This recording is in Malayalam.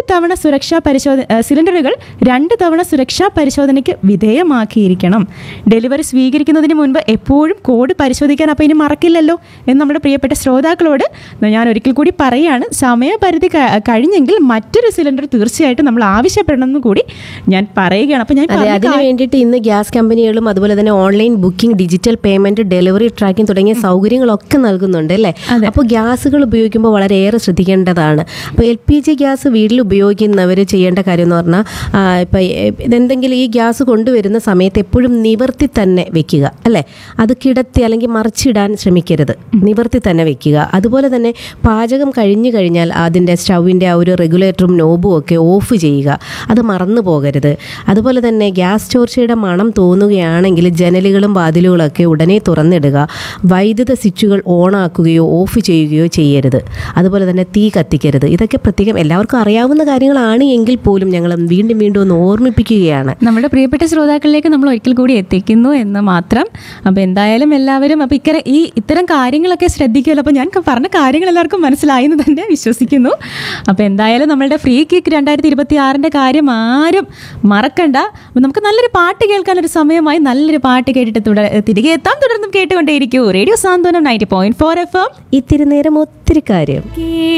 തവണ സുരക്ഷാ പരിശോധന ഏഹ് സിലിണ്ടറുകൾ രണ്ട് തവണ സുരക്ഷാ പരിശോധനയ്ക്ക് വിധേയമാക്കിയിരിക്കണം ഡെലിവറി സ്വീകരിക്കുന്നതിന് മുൻപ് എപ്പോഴും കോഡ് പരിശോധിക്കാൻ അപ്പോൾ ഇനി മറക്കില്ലല്ലോ എന്ന് നമ്മുടെ പ്രിയപ്പെട്ട ശ്രോതാക്കളോട് ഞാൻ ഒരിക്കൽ കൂടി പറയുകയാണ് സമയപരിധി ക- കഴിഞ്ഞെങ്കിൽ മറ്റൊരു സിലിണ്ടർ തീർച്ചയായിട്ടും നമ്മൾ ആവശ്യപ്പെടണമെന്ന് കൂടി ഞാൻ പറയുകയാണ് അപ്പോൾ ഞാൻ അതെ പറഞ്ഞ അതിന് വേണ്ടിയിട്ട് ഇന്ന് ഗ്യാസ് കമ്പനികളും അതുപോലെ തന്നെ online booking digital payment delivery tracking തുടങ്ങിയ സൗകര്യങ്ങളൊക്കെ നൽകുന്നുണ്ട് അല്ലേ അപ്പോൾ ഗ്യാസുകൾ ഉപയോഗിക്കുമ്പോൾ വളരെയേറെ ശ്രദ്ധിക്കേണ്ടതാണ് അപ്പോൾ എൽ പി ജി ഗ്യാസ് വീട്ടിൽ ഉപയോഗിക്കുന്നവർ ചെയ്യേണ്ട കാര്യം എന്ന് പറഞ്ഞാൽ ഇപ്പം ഇതെന്തെങ്കിലും ഈ ഗ്യാസ് കൊണ്ടുവരുന്ന സമയത്ത് എപ്പോഴും നിവർത്തി തന്നെ വെക്കുക അല്ലേ അത് കിടത്തി അല്ലെങ്കിൽ മറിച്ചിടാൻ ശ്രമിക്കരുത് നിവർത്തി തന്നെ വെക്കുക അതുപോലെ തന്നെ പാചകം കഴിഞ്ഞു കഴിഞ്ഞാൽ അതിൻ്റെ സ്റ്റൗവിൻ്റെ ആ ഒരു റെഗുലേറ്ററും നോബും ഒക്കെ ഓഫ് ചെയ്യുക അത് മറന്നു പോകരുത് അതുപോലെ തന്നെ ഗ്യാസ് ചോർച്ചയുടെ മണം തോന്നുകയാണെങ്കിൽ ജനലുകളും വാതിലുകളൊക്കെ ഉടനെ തുറന്നിടുക വൈദ്യുത സ്വിച്ചുകൾ ഓണാക്കുകയോ ഓഫ് ചെയ്യുകയോ ചെയ്യരുത് അതുപോലെ തന്നെ തീ കത്തിക്കരുത് ഇതൊക്കെ പ്രത്യേകം എല്ലാവർക്കും അറിയാവുന്ന കാര്യങ്ങളാണ് എങ്കിൽ പോലും ഞങ്ങൾ വീണ്ടും വീണ്ടും ഒന്ന് ഓർമ്മിപ്പിക്കുകയാണ് നമ്മുടെ പ്രിയപ്പെട്ട ശ്രോതാക്കളിലേക്ക് നമ്മൾ ഒരിക്കൽ കൂടി എത്തിക്കുന്നു എന്ന് മാത്രം അപ്പോൾ എന്തായാലും എല്ലാവരും അപ്പോൾ ഇക്കര ഈ ഇത്തരം കാര്യങ്ങളൊക്കെ ശ്രദ്ധിക്കുമല്ലോ അപ്പോൾ ഞാൻ പറഞ്ഞ കാര്യങ്ങൾ എല്ലാവർക്കും മനസ്സിലായി എന്ന് തന്നെ വിശ്വസിക്കുന്നു അപ്പോൾ എന്തായാലും നമ്മളുടെ ഫ്രീ കിക്ക് രണ്ടായിരത്തി ഇരുപത്തി ആറിൻ്റെ കാര്യം ആരും മറക്കണ്ട അപ്പോൾ നമുക്ക് നല്ലൊരു പാട്ട് കേൾക്കാനൊരു സമയമായി നല്ലൊരു പാട്ട് കേട്ടിട്ട് തുടർ തിരികെ എത്താം തുടർന്നും കേട്ടുകൊണ്ടേയിരിക്കൂ radio Santhwanam ninety point four F M ഇത്തിരി നേരം ഒത്തിരി കാര്യം